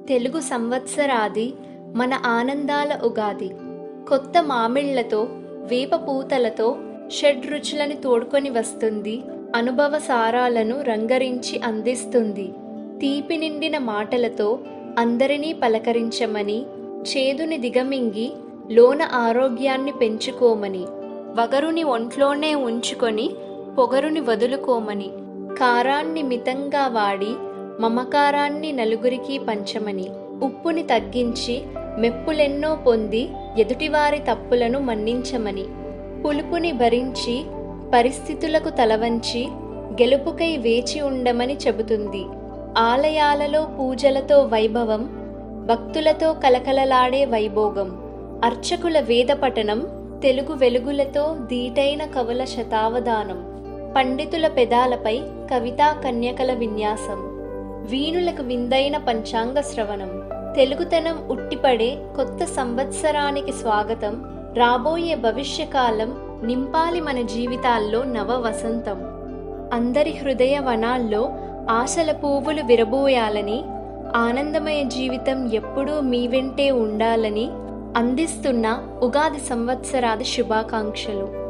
తెలుగు సంవత్సరాది మన ఆనందాల ఉగాది కొత్త మామిళ్లతో వేప పూతలతో షడ్రుచులను తోడుకొని వస్తుంది అనుభవ సారాలను రంగరించి అందిస్తుంది తీపి నిండిన మాటలతో అందరినీ పలకరించమని చేదుని దిగమింగి లోన ఆరోగ్యాన్ని పెంచుకోమని వగరుని ఒంట్లోనే ఉంచుకొని పొగరుని వదులుకోమని కారాన్ని మితంగా వాడి మమకారాన్ని నలుగురికి పంచమని ఉప్పుని తగ్గించి మెప్పులెన్నో పొంది ఎదుటివారి తప్పులను మన్నించమని పులుపుని భరించి పరిస్థితులకు తలవంచి గెలుపుకై వేచి ఉండమని చెబుతుంది ఆలయాలలో పూజలతో వైభవం భక్తులతో కలకలలాడే వైభోగం అర్చకుల వేద పఠనం తెలుగు వెలుగులతో దీటైన కవుల శతావధానం పండితుల పెదాలపై కవితా కన్యకల విన్యాసం వీణులకు విందైన పంచాంగ శ్రవణం తెలుగుతనం ఉట్టిపడే కొత్త సంవత్సరానికి స్వాగతం రాబోయే భవిష్యకాలం నింపాలి మన జీవితాల్లో నవ వసంతం అందరి హృదయ వనాల్లో ఆశల పువ్వులు విరబోయాలని ఆనందమయ జీవితం ఎప్పుడూ మీ వెంటే ఉండాలని అందిస్తున్న ఉగాది సంవత్సరాది శుభాకాంక్షలు